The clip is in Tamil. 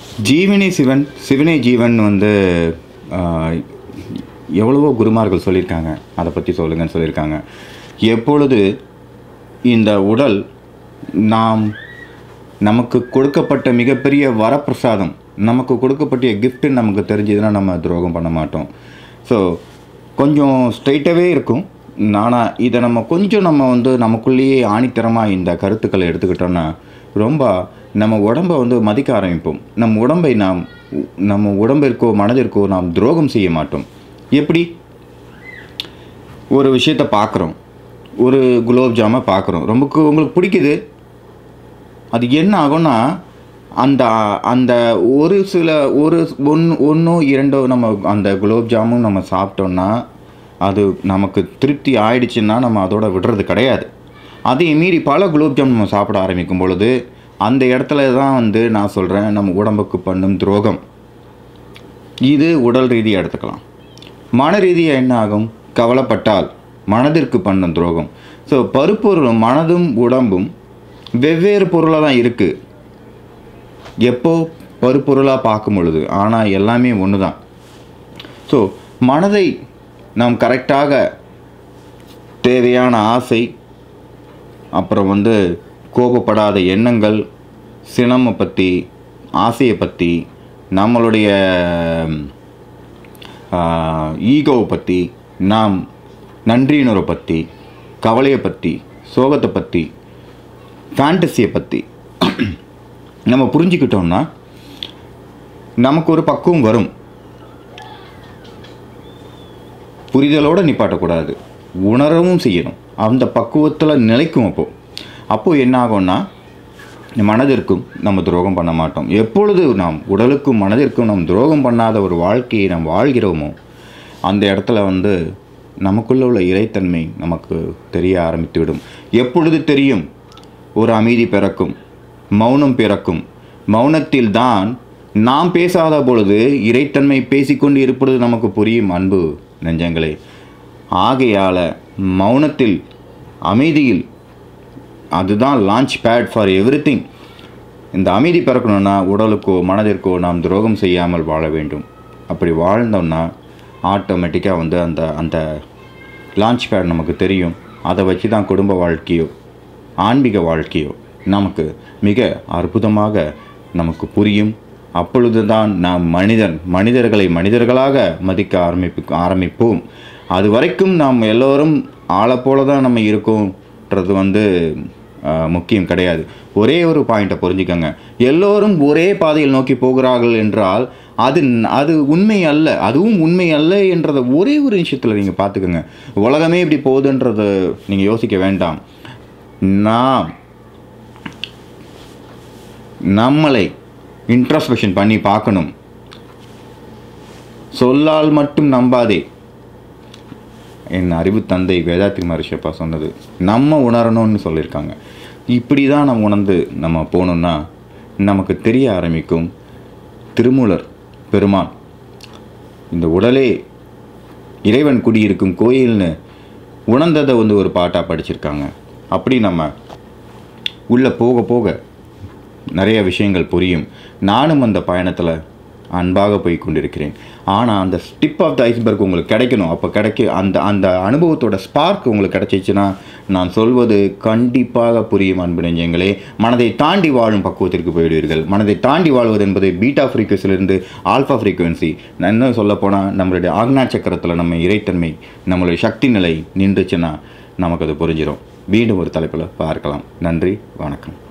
ஜீவனே சிவன் சிவனே ஜீவன் வந்து ஆஹ், எவ்வளவோ குருமார்கள் சொல்லியிருக்காங்க அதை பற்றி சொல்லுங்கன்னு சொல்லியிருக்காங்க எப்பொழுது இந்த உடல் நாம் நமக்கு கொடுக்கப்பட்ட மிகப்பெரிய வரப்பிரசாதம் நமக்கு கொடுக்கப்பட்ட கிஃப்ட்டு நமக்கு தெரிஞ்சதுன்னா நம்ம துரோகம் பண்ண மாட்டோம் ஸோ கொஞ்சம் ஸ்ட்ரைட்டாகவே இருக்கும் ஆனால் இதை நம்ம கொஞ்சம் நம்ம வந்து நமக்குள்ளேயே ஆணித்தரமாக இந்த கருத்துக்களை எடுத்துக்கிட்டோம்னா ரொம்ப நம்ம உடம்பை வந்து மதிக்க ஆரம்பிப்போம் நம்ம உடம்பை நாம் நம்ம உடம்பிற்கோ மனதிற்கோ நாம் துரோகம் செய்ய மாட்டோம் எப்படி ஒரு விஷயத்தை பார்க்குறோம் ஒரு குலோப் ஜாமை பார்க்குறோம் ரொம்ப கு- உங்களுக்கு பிடிக்குது அது என்ன ஆகும்னா அந்த அந்த ஒரு சில ஒரு ஒன்று ஒன்றோ இரண்டோ நம்ம அந்த குலோப் ஜாமுன் நம்ம சாப்பிட்டோம்னா அது நமக்கு திருப்தி ஆயிடுச்சுன்னா நம்ம அதோட விடுறது கிடையாது அதே மீறி பல குலோப் ஜாமுன் நம்ம சாப்பிட ஆரம்பிக்கும் பொழுது அந்த இடத்துல தான் வந்து நான் சொல்கிறேன் நம்ம உடம்புக்கு பண்ணும் துரோகம் இது உடல் ரீதியாக எடுத்துக்கலாம் மன ரீதியாக என்ன ஆகும் கவலைப்பட்டால் மனதிற்கு பண்ணும் துரோகம் ஸோ பருப்பொருளும் மனதும் உடம்பும் வெவ்வேறு பொருளாக தான் இருக்குது எப்போ பருப்பொருளாக பார்க்கும் பொழுது ஆனால் எல்லாமே ஒன்று தான் ஸோ மனதை நாம் கரெக்டாக தேவையான ஆசை அப்புறம் வந்து கோபப்படாத எண்ணங்கள் சினமை பற்றி ஆசையை பற்றி நம்மளுடைய ஈகோவை பற்றி நாம் நன்றியினரை பற்றி கவலையை பற்றி சோகத்தை பற்றி ஃபேண்டசியை பற்றி நம்ம புரிஞ்சுக்கிட்டோம்னா நமக்கு ஒரு பக்குவம் வரும் புரிதலோடு நிப்பாட்டக்கூடாது உணரவும் செய்யணும் அந்த பக்குவத்தில் நிலைக்கும் அப்போது அப்போது என்ன ஆகும்னா மனதிற்கும் நம்ம துரோகம் பண்ண மாட்டோம் எப்பொழுது நாம் உடலுக்கும் மனதிற்கும் நாம் துரோகம் பண்ணாத ஒரு வாழ்க்கையை நாம் வாழ்கிறோமோ அந்த இடத்துல வந்து நமக்குள்ள உள்ள இறைத்தன்மை நமக்கு தெரிய ஆரம்பித்துவிடும் எப்பொழுது தெரியும் ஒரு அமைதி பிறக்கும் மௌனம் பிறக்கும் மௌனத்தில் தான் நாம் பேசாத பொழுது இறைத்தன்மை பேசிக்கொண்டு இருப்பது நமக்கு புரியும் அன்பு நெஞ்சங்களே ஆகையால் மௌனத்தில் அமைதியில் அதுதான் லான்ச் பேட் ஃபார் எவ்ரி இந்த அமைதி பிறக்கணும்னா உடலுக்கோ மனதிற்கோ நாம் துரோகம் செய்யாமல் வாழ வேண்டும் அப்படி வாழ்ந்தோம்னா ஆட்டோமேட்டிக்காக வந்து அந்த அந்த லான்ச் பேட் நமக்கு தெரியும் அதை வச்சு தான் குடும்ப வாழ்க்கையோ ஆன்மீக வாழ்க்கையோ நமக்கு மிக அற்புதமாக நமக்கு புரியும் அப்பொழுது தான் நாம் மனிதன் மனிதர்களை மனிதர்களாக மதிக்க ஆரம்பிப்பு ஆரம்பிப்போம் அது வரைக்கும் நாம் எல்லோரும் ஆளை போல தான் நம்ம இருக்கோன்றது வந்து ஆஹ், முக்கியம் கிடையாது ஒரே ஒரு பாயிண்ட்டை புரிஞ்சுக்கங்க எல்லோரும் ஒரே பாதையில் நோக்கி போகிறார்கள் என்றால் அது அது உண்மை அல்ல அதுவும் உண்மை அல்ல என்றதை ஒரே ஒரு விஷயத்தில் நீங்கள் பார்த்துக்கோங்க உலகமே இப்படி போகுதுன்றதை நீங்கள் யோசிக்க வேண்டாம் நாம் நம்மளை இன்ட்ரஸ்பெக்ஷன் பண்ணி பார்க்கணும் சொல்லால் மட்டும் நம்பாதே என் அறிவு தந்தை வேதாத்ரி மகர்ஷியப்பா சொன்னது நம்ம உணரணும்னு சொல்லியிருக்காங்க இப்படி தான் நம்ம உணர்ந்து நம்ம போகணுன்னா நமக்கு தெரிய ஆரம்பிக்கும் திருமூலர் பெருமான் இந்த உடலே இறைவன் குடியிருக்கும் கோயில்னு உணர்ந்ததை வந்து ஒரு பாட்டாக படிச்சிருக்காங்க அப்படி நம்ம உள்ளே போக போக நிறைய விஷயங்கள் புரியும் நானும் அந்த பயணத்தில் அன்பாக போய் கொண்டிருக்கிறேன் ஆனால் அந்த ஸ்டிப் ஆஃப் த ஐஸ்பர்க் உங்களுக்கு கிடைக்கணும் அப்போ கிடைக்க அந்த அந்த அனுபவத்தோட ஸ்பார்க் உங்களுக்கு கிடைச்சிச்சுன்னா நான் சொல்வது கண்டிப்பாக புரியும் அன்பு நெஞ்சங்களே மனதை தாண்டி வாழும் பக்குவத்திற்கு போயிடுவீர்கள் மனதை தாண்டி வாழ்வது என்பது பீட்டா ஃப்ரீக்வன்சிலிருந்து ஆல்ஃபா ஃப்ரீக்வன்சி நான் இன்னும் சொல்லப்போனால் நம்மளுடைய ஆக்னா சக்கரத்தில் நம்ம இறைத்தன்மை நம்மளுடைய சக்தி நிலை நின்றுச்சுன்னா நமக்கு அது புரிஞ்சிடும் மீண்டும் ஒரு தலைப்பில் பார்க்கலாம் நன்றி வணக்கம்